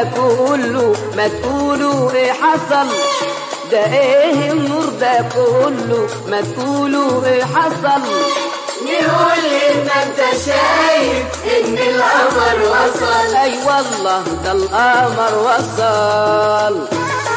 كله ما تقولوا ايه حصل ده ايه النور ده كله ما تقولوا ايه حصل نقول ان انت شايف ان القمر وصل اي والله ده القمر وصل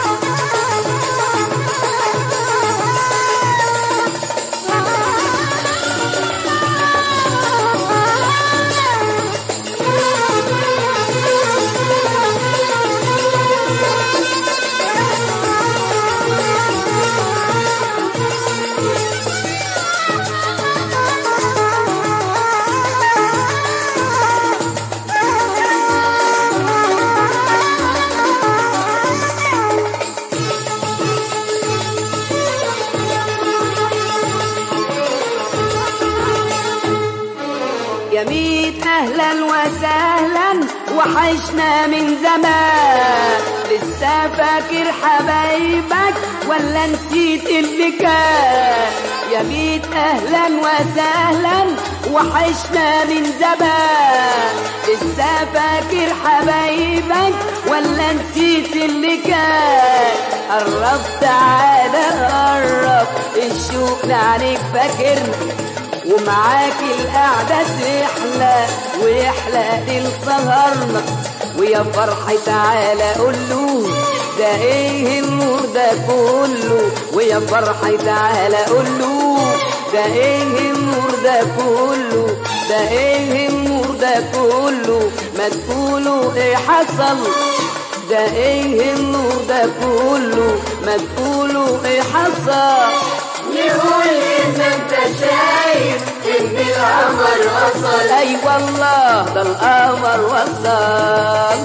يا ميت اهلا وسهلا وحشنا من زمان لسه فاكر حبايبك ولا نسيت اللي كان يا ميت اهلا وسهلا وحشنا من زمان لسه فاكر حبايبك ولا نسيت اللي كان قرب تعالى قرب الشوق عليك فاكرني ومعاك القعدة تحلى ويحلى ليل سهرنا ويا فرحي تعالى قول له ده ايه النور ده كله ويا فرحي تعالى قول له ده ايه النور ده كله ده ايه النور ده كله ما تقولوا ايه حصل ده ايه النور ده كله ما تقولوا ايه حصل نقول ان انت شايف ان القمر وصل اي والله ده القمر وصل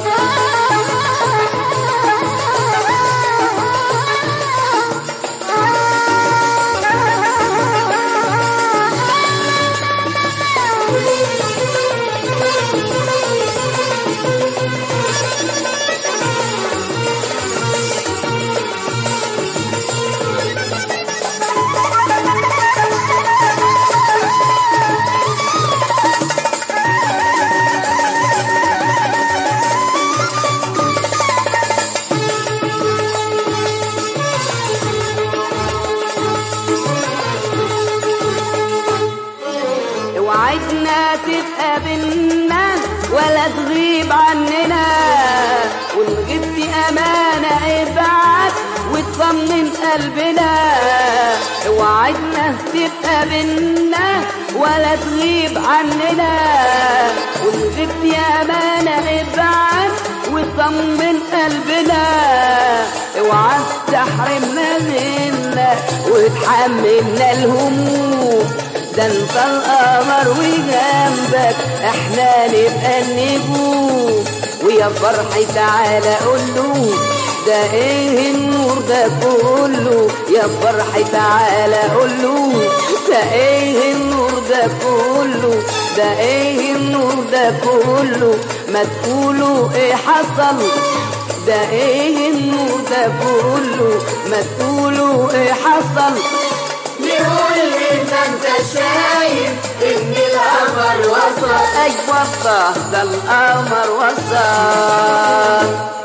وعدنا تبقى بينا ولا تغيب عننا ونغيب أمانة ابعت وتطمن قلبنا وعدنا تبقى بينا ولا تغيب عننا ونغيب أمانة ابعت وطمن قلبنا اوعى تحرمنا منا وتحملنا الهموم ده انت القمر وجنبك احنا نبقى النجوم ويا فرحي تعالى قول له ده ايه النور ده كله يا فرحي تعالى قول له ده ايه النور ده كله ده ايه النور ده كله ما تقولوا ايه حصل ده ايه النور ده كله ما تقولوا ايه حصل نقول ان انت شايف ان القمر وصل اي والله ده القمر وصل